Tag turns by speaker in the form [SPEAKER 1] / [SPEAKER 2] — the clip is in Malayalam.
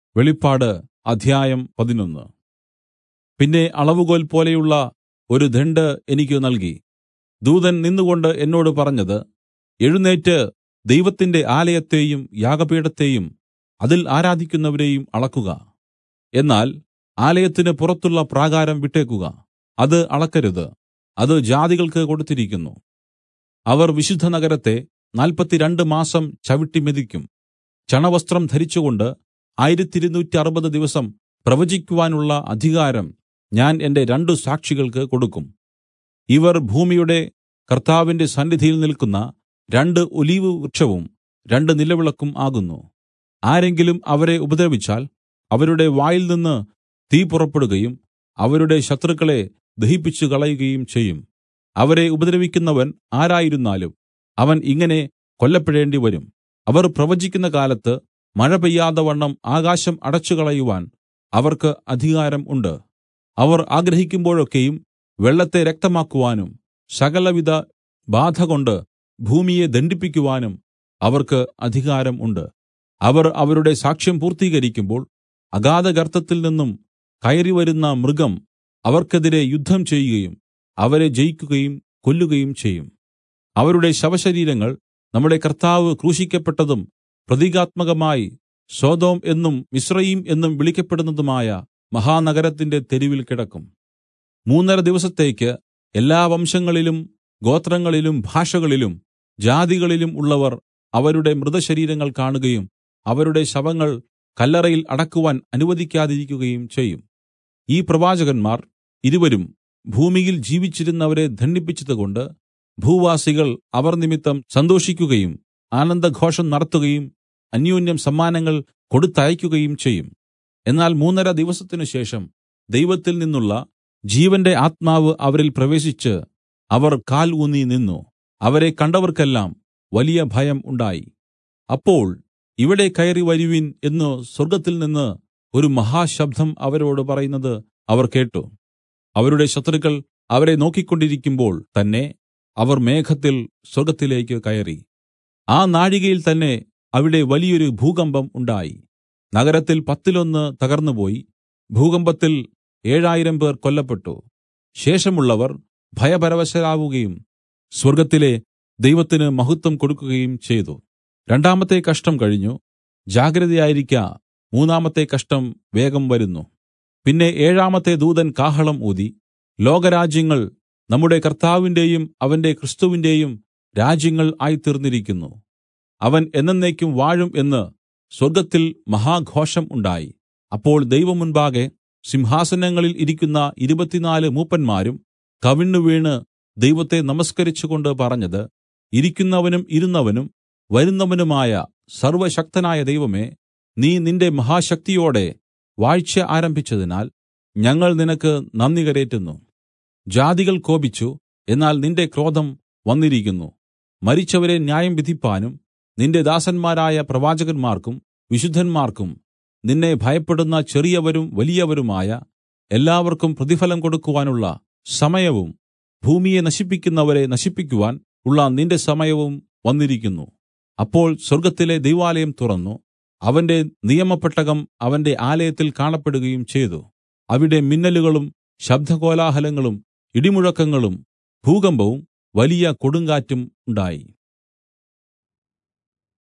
[SPEAKER 1] വെളിപ്പാട് അധ്യായം പതിനൊന്ന് പിന്നെ അളവുകോൽ പോലെയുള്ള ഒരു ദണ്ഡ് എനിക്ക് നൽകി ദൂതൻ നിന്നുകൊണ്ട് എന്നോട് പറഞ്ഞത് എഴുന്നേറ്റ് ദൈവത്തിന്റെ ആലയത്തെയും യാഗപീഠത്തെയും അതിൽ ആരാധിക്കുന്നവരെയും അളക്കുക എന്നാൽ ആലയത്തിന് പുറത്തുള്ള പ്രാകാരം വിട്ടേക്കുക അത് അളക്കരുത് അത് ജാതികൾക്ക് കൊടുത്തിരിക്കുന്നു അവർ വിശുദ്ധനഗരത്തെ നാല്പത്തിരണ്ട് മാസം ചവിട്ടിമെതിക്കും ചണവസ്ത്രം ധരിച്ചുകൊണ്ട് ആയിരത്തിരുനൂറ്ററുപത് ദിവസം പ്രവചിക്കുവാനുള്ള അധികാരം ഞാൻ എന്റെ രണ്ടു സാക്ഷികൾക്ക് കൊടുക്കും ഇവർ ഭൂമിയുടെ കർത്താവിന്റെ സന്നിധിയിൽ നില്ക്കുന്ന രണ്ട് ഒലിവ് വൃക്ഷവും രണ്ട് നിലവിളക്കും ആകുന്നു ആരെങ്കിലും അവരെ ഉപദ്രവിച്ചാൽ അവരുടെ വായിൽനിന്ന് തീ പുറപ്പെടുകയും അവരുടെ ശത്രുക്കളെ ദഹിപ്പിച്ചു കളയുകയും ചെയ്യും അവരെ ഉപദ്രവിക്കുന്നവൻ ആരായിരുന്നാലും അവൻ ഇങ്ങനെ കൊല്ലപ്പെടേണ്ടിവരും അവർ പ്രവചിക്കുന്ന കാലത്ത് മഴ പെയ്യാതവണ്ണം ആകാശം അടച്ചുകളയുവാൻ അവർക്ക് അധികാരം ഉണ്ട് അവർ ആഗ്രഹിക്കുമ്പോഴൊക്കെയും വെള്ളത്തെ രക്തമാക്കുവാനും സകലവിധ ബാധകൊണ്ട് ഭൂമിയെ ദണ്ഡിപ്പിക്കുവാനും അവർക്ക് അധികാരം ഉണ്ട് അവർ അവരുടെ സാക്ഷ്യം പൂർത്തീകരിക്കുമ്പോൾ അഗാധഗർത്തത്തിൽ നിന്നും കയറിവരുന്ന മൃഗം അവർക്കെതിരെ യുദ്ധം ചെയ്യുകയും അവരെ ജയിക്കുകയും കൊല്ലുകയും ചെയ്യും അവരുടെ ശവശരീരങ്ങൾ നമ്മുടെ കർത്താവ് ക്രൂശിക്കപ്പെട്ടതും പ്രതീകാത്മകമായി സൊദോം എന്നും മിസ്രയീം എന്നും വിളിക്കപ്പെടുന്നതുമായ മഹാനഗരത്തിന്റെ തെരുവിൽ കിടക്കും മൂന്നര ദിവസത്തേക്ക് എല്ലാ വംശങ്ങളിലും ഗോത്രങ്ങളിലും ഭാഷകളിലും ജാതികളിലും ഉള്ളവർ അവരുടെ മൃതശരീരങ്ങൾ കാണുകയും അവരുടെ ശവങ്ങൾ കല്ലറയിൽ അടക്കുവാൻ അനുവദിക്കാതിരിക്കുകയും ചെയ്യും ഈ പ്രവാചകന്മാർ ഇരുവരും ഭൂമിയിൽ ജീവിച്ചിരുന്നവരെ ദണ്ഡിപ്പിച്ചതുകൊണ്ട് ഭൂവാസികൾ അവർ നിമിത്തം സന്തോഷിക്കുകയും ആനന്ദഘോഷം നടത്തുകയും അന്യോന്യം സമ്മാനങ്ങൾ കൊടുത്തയക്കുകയും ചെയ്യും എന്നാൽ മൂന്നര ദിവസത്തിനു ശേഷം ദൈവത്തിൽ നിന്നുള്ള ജീവന്റെ ആത്മാവ് അവരിൽ പ്രവേശിച്ച് അവർ കാൽ ഊന്നി നിന്നു അവരെ കണ്ടവർക്കെല്ലാം വലിയ ഭയം ഉണ്ടായി അപ്പോൾ ഇവിടെ കയറി വരുവിൻ എന്നു സ്വർഗ്ഗത്തിൽ നിന്ന് ഒരു മഹാശബ്ദം അവരോട് പറയുന്നത് അവർ കേട്ട് അവരുടെ ശത്രുക്കൾ അവരെ നോക്കിക്കൊണ്ടിരിക്കുമ്പോൾ തന്നെ അവർ മേഘത്തിൽ സ്വർഗ്ഗത്തിലേക്ക് കയറി ആ നാഴികയിൽ തന്നെ അവിടെ വലിയൊരു ഭൂകമ്പം ഉണ്ടായി നഗരത്തിൽ പത്തിലൊന്ന് തകർന്നുപോയി ഭൂകമ്പത്തിൽ ഏഴായിരം പേർ കൊല്ലപ്പെട്ടു ശേഷമുള്ളവർ ഭയപരവശരാവുകയും സ്വർഗ്ഗത്തിലെ ദൈവത്തിന് മഹത്വം കൊടുക്കുകയും ചെയ്തു രണ്ടാമത്തെ കഷ്ടം കഴിഞ്ഞു ജാഗ്രതയായിരിക്ക മൂന്നാമത്തെ കഷ്ടം വേഗം വരുന്നു പിന്നെ ഏഴാമത്തെ ദൂതൻ കാഹളം ഊതി ലോകരാജ്യങ്ങൾ നമ്മുടെ കർത്താവിന്റെയും അവന്റെ ക്രിസ്തുവിന്റെയും രാജ്യങ്ങൾ ആയിത്തീർന്നിരിക്കുന്നു അവൻ എന്നേക്കും വാഴും എന്ന് സ്വർഗ്ഗത്തിൽ മഹാഘോഷം ഉണ്ടായി അപ്പോൾ ദൈവമുൻപാകെ സിംഹാസനങ്ങളിൽ ഇരിക്കുന്ന ഇരുപത്തിനാല് മൂപ്പന്മാരും കവിണ്ണുവീണ് ദൈവത്തെ നമസ്കരിച്ചുകൊണ്ട് പറഞ്ഞത് ഇരിക്കുന്നവനും ഇരുന്നവനും വരുന്നവനുമായ സർവശക്തനായ ദൈവമേ നീ നിന്റെ മഹാശക്തിയോടെ വാഴ്ച ആരംഭിച്ചതിനാൽ ഞങ്ങൾ നിനക്ക് നന്ദി കരേറ്റുന്നു ജാതികൾ കോപിച്ചു എന്നാൽ നിന്റെ ക്രോധം വന്നിരിക്കുന്നു മരിച്ചവരെ ന്യായം വിധിപ്പാനും നിന്റെ ദാസന്മാരായ പ്രവാചകന്മാർക്കും വിശുദ്ധന്മാർക്കും നിന്നെ ഭയപ്പെടുന്ന ചെറിയവരും വലിയവരുമായ എല്ലാവർക്കും പ്രതിഫലം കൊടുക്കുവാനുള്ള സമയവും ഭൂമിയെ നശിപ്പിക്കുന്നവരെ നശിപ്പിക്കുവാൻ ഉള്ള നിന്റെ സമയവും വന്നിരിക്കുന്നു അപ്പോൾ സ്വർഗ്ഗത്തിലെ ദൈവാലയം തുറന്നു അവന്റെ നിയമപ്പെട്ടകം അവന്റെ ആലയത്തിൽ കാണപ്പെടുകയും ചെയ്തു അവിടെ മിന്നലുകളും ശബ്ദകോലാഹലങ്ങളും ഇടിമുഴക്കങ്ങളും ഭൂകമ്പവും വലിയ കൊടുങ്കാറ്റും ഉണ്ടായി